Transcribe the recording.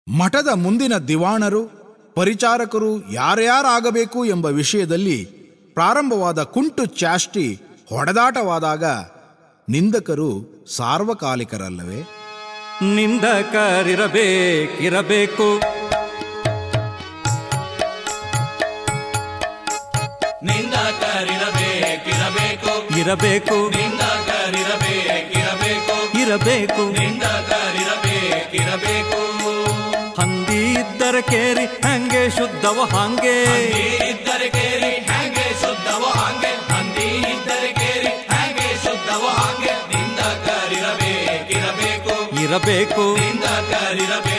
ಮಠದ ಮುಂದಿನ ದಿವಾಣರು ಪರಿಚಾರಕರು ಯಾರ್ಯಾರಾಗಬೇಕು ಎಂಬ ವಿಷಯದಲ್ಲಿ ಪ್ರಾರಂಭವಾದ ಕುಂಟು ಚಾಷ್ಟಿ ಹೊಡೆದಾಟವಾದಾಗ ನಿಂದಕರು ಸಾರ್ವಕಾಲಿಕರಲ್ಲವೇ ನಿಂದಕರಿರಬೇಕಿರಬೇಕು ನಿಂದಕರಿರಬೇಕಿರಬೇಕು ಇರಬೇಕು ನಿಂದಕರಿರಬೇಕಿರಬೇಕು ಇರಬೇಕು ನಿಂದಕರಿರಬೇಕಿರಬೇಕು ಹಂದಿ ಇದ್ದರ ಕೇರಿ ಹಂಗೆ ಶುದ್ಧವ ಹಾಂಗೆ ಹಂದಿ ಇದ್ದರೆ ಕೇರಿ ಹ್ಯಾಂಗೆ ಶುದ್ಧವ ಹಾಂಗೆ ಹಂದಿ ಇದ್ದರೆ ಕೇರಿ ಹ್ಯಾಂಗೆ ಶುದ್ಧವ ಹಾಂಗೆ ನಿಂದಕರಿರಬೇಕಿರಬೇಕು ಇರಬೇಕು ನಿಂದಕರಿರಬೇಕು